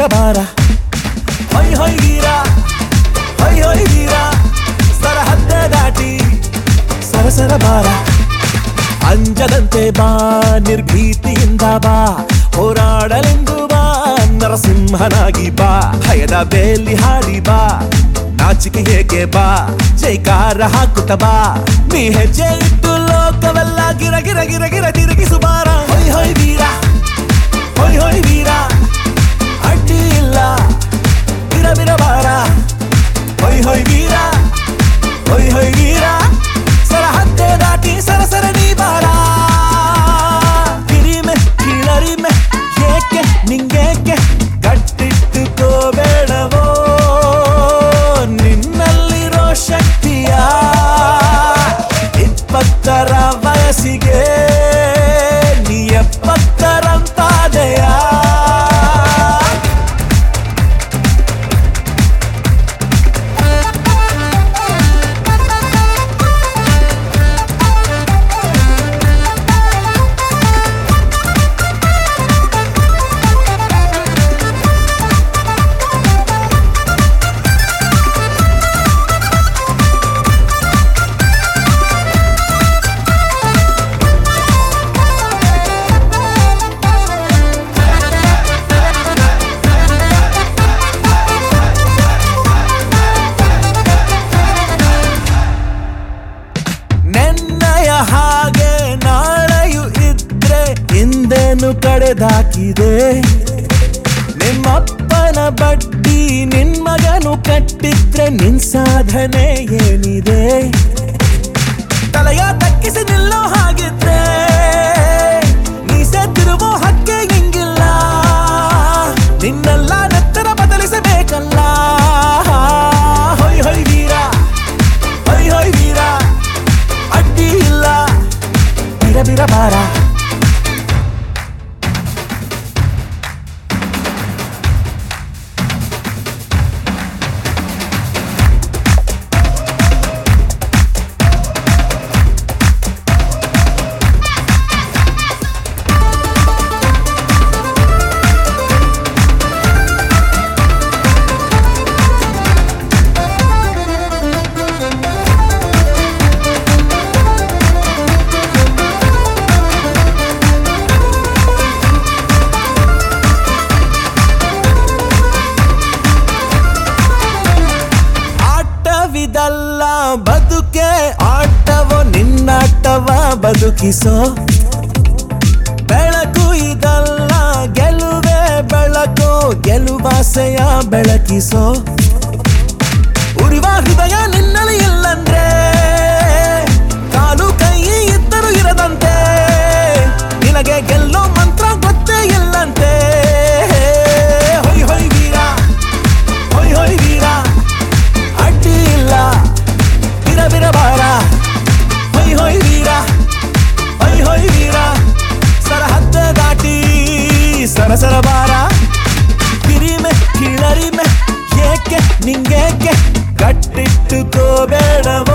ಬಿರಬಾರ ಹೊಯ್ ಹೊಯ್ ವೀರ ಹೊಯ್ ಹೊಯ್ ವೀರ ಸರಹದ್ದ ದಾಟಿ ಸರಸರ ಬಾರ ಅಂಜದಂತೆ ಬಾ ನಿರ್ಭೀತಿಯಿಂದ ಬಾ ಹೋರಾಡಲೆಂದು ಬಾ ನರಸಿಂಹನಾಗಿ ಬಾ ಭಯದ ಬೇಲಿ ಹಾರಿ ಬಾ ನಾಚಿಕೆ ಹೇಗೆ ಬಾ ಜೈಕಾರ ಹಾಕುತ್ತ ಬಾ ನೀ ಹೆಜ್ಜೆ ಇಟ್ಟು ಲೋಕವೆಲ್ಲ ಗಿರ ಗಿರ ಗಿರ ಗಿರ ತಿರುಗಿಸು ಬಾರ ಹೊಯ್ ಹೊಯ್ ವೀರ ಹೊಯ್ ಹೊಯ್ ವೀರ ಅಡ್ಡಿ ಇಲ್ಲ ಬಿರ ಬಿರ ಬಾರ ಹೊಯ್ ಹೊಯ್ ವೀರ ಹೊಯ್ ಹೊಯ್ ವೀರ ಸರಹದ್ದೆ ದಾಟಿ ಸರಸರ ನೀ ಬಾರ ಕಿರಿಮೆ ಕೀಳರಿಮೆ ಏಕೆ ನಿಂಗೇಕೆ ಕಟ್ಟಿಟ್ಟುಕೋಬೇಡವೋ ನಿನ್ನಲ್ಲಿರೋ ಶಕ್ತಿಯ ಇಪ್ಪತ್ತರ ವಯಸ್ಸಿಗೆ ನೀ ಎಪ್ಪತ್ತರಂತಾದೆಯ ನೆನ್ನಯ ಹಾಗೆ ನಾಳೆಯು ಇದ್ರೆ ಹಿಂದೇನು ಕಡೆದಾಕಿದೆ ನಿಮ್ಮಪ್ಪನ ಬಡ್ಡಿ ನಿನ್ ಮಗನು ಕಟ್ಟಿದ್ರೆ ನಿನ್ ಸಾಧನೆ ಏನಿದೆ ತಲೆಯ ತಕ್ಕಿಸಿ ನಿಲ್ಲೋ ಹಾಗಿದ್ರೆ ಮೀಸೆ ತಿರುವೋ ಹಕ್ಕೆ ಹಿಂಗಿಲ್ಲ ನಿನ್ನೆಲ್ಲ ನೆತ್ತರ ಬದಲಿಸಬೇಕಲ್ಲ ಹೊಯ್ ಹೊಯ್ ವೀರ ಹೊಯ್ ಹೊಯ್ ವೀರ ಅಡ್ಡಿ ಇಲ್ಲ ಬಿರ ಬಿರ ಬಾರ ಆಟವಿದಲ್ಲ ಬದುಕೆ ಆಟವೋ ನಿನ್ನಾಟವ ಬದುಕಿಸೋ ಬೆಳಕು ಇದಲ್ಲ ಗೆಲುವೆ ಬೆಳಕು ಗೆಲುವಾಸೆಯ ಬೆಳಕಿಸೋ ಉರಿವ ಹೃದಯ ನಿನ್ನಲ್ಲಿ ಇಲ್ಲಂದ್ರೆ ಕಾಲು ಕೈ ಇದ್ದರೂ ಇರದಂತೆ ನಿನಗೆ ಗೆಲ್ಲೋ ಮಂತ್ರ ಗೊತ್ತೇ ಇಲ್ಲಂತೆ ಹೊಯ್ ಹೊಯ್ ವೀರ ಹೊಯ್ ಹೊಯ್ ವೀರ ಅಡ್ಡಿ ಇಲ್ಲ ಬಿರ ಬಿರ ಬಾರ ಹೊಯ್ ಹೊಯ್ ವೀರ ಹೊಯ್ ಹೊಯ್ ವೀರ ಸರಹದ್ದ ದಾಟಿ ಸರಸರ ಬಾರ ಕಿರಿಮೆ ಕೀಳರಿಮೆ ಏಕೆ ನಿಂಗೇಕೆ ಕಟ್ಟಿಟ್ಟುಕೋಬೇಡವೋ